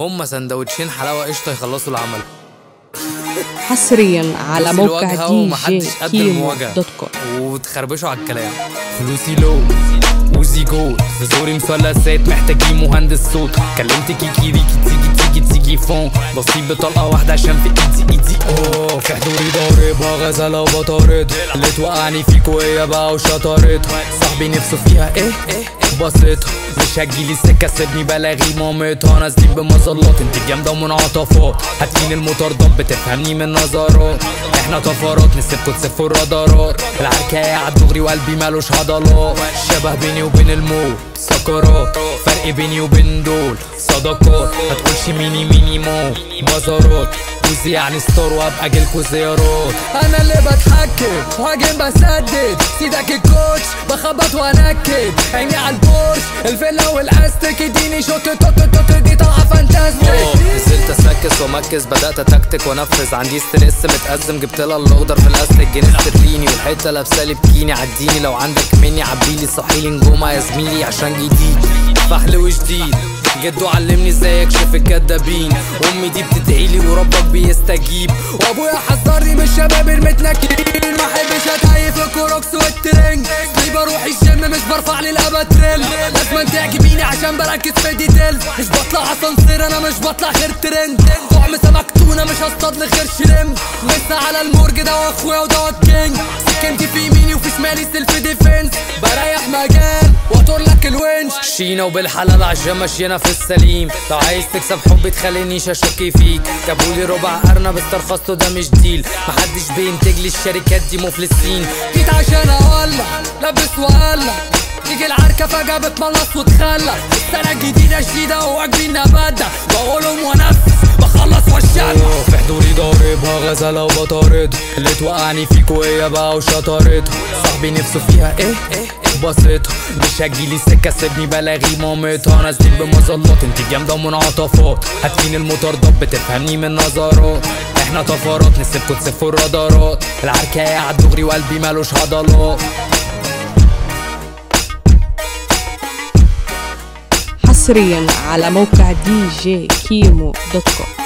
هما سندوتشين حلاوه قشطه يخلصوا العمل حصريا على فلوس موقع الواجهة دي ومحدش جي قد كيمو المواجهة. دوت كوم وتخربشوا على الكلام فلوسي لو وزي جود في زوري مثلثات محتاجين مهندس صوت كلمت كيكي ريكي تيجي تيجي تيجي فون بصيب بطلقه واحده عشان في ايدي ايدي اوه في حضوري ضاربها غزله وبطارد اللي توقعني فيكو هي بقى وشطارتها صاحبي نفسه فيها ايه ايه بسيطها مش هتجيلي سكه سيبني بلاغي مامتها نازلين بمظلات انت جامده ومنعطفات هتكين المطاردات بتفهمني من نظرات احنا طفرات نسيبكوا تسفوا الرادارات العركاية عالدغري وقلبي مالوش عضلات شبه بيني وبين الموت سكرات فرق بيني وبين دول صداقات هتقولش ميني ميني مو بازارات جوزي يعني ستار وابقى جيلكوا زيارات انا اللي بتحكم وهاجم بسدد سيدك الكوتش بخبط وانكد عيني على البورش الفيلا والاستك اديني شوت توت توت دي طالعه فانتاستيك نزلت اسكس ومكس بدات اتكتك وانفذ عندي ستريس متأزم جبت لها الاخضر في الاصل الجنيه استرليني والحته لابسالي بكيني عديني لو عندك مني عبيلي صحيلي نجومه يا زميلي عشان جديد فحل وجديد جدو علمني ازاي اكشف الكدابين امي دي بتدعيلي وربك بيستجيب وابويا حذرني من الشباب المتنكرين ما احبش اتعيف الكوروكس والترنج ليه بروح الجيم مش برفع لي الاباتريل لازم تعجبيني عشان بركز في ديتيلز مش بطلع اسانسير انا مش بطلع غير ترند طعم سمك تونه مش هصطاد لي غير شريمب لسه على المورج ده واخويا ودوت كينج سكنتي في يميني وفي شمالي سيلف ديفنس بريح مجال واطور لك الونش شينا وبالحلال عشان ماشينا في السليم لو عايز تكسب حب تخلينيش اشك فيك جابولي ربع ارنب استرخصته ده مش ديل محدش بينتج لي الشركات دي مفلسين جيت عشان اولع لبس وقلع تيجي العركة فجأة بتملص وتخلى السنة الجديدة جديدة وعاجبين ابدا بقولهم وانفذ بخلص واشتغل في حضوري ضاربها غزلة وبطارد اللي توقعني فيكو هي بقى وشطارتها صاحبي نفسه فيها ايه ايه بسيطها مش هتجيلي سكة سيبني بلاغي مامتها نازلين بمظلات انت جامدة ومنعطفات هتكين المطاردات بتفهمني من نظرات احنا طفرات نسيبكوا تسفوا الرادارات العركاية عالدغري وقلبي مالوش عضلات حصريا على موقع دي جي كيمو دوت كوم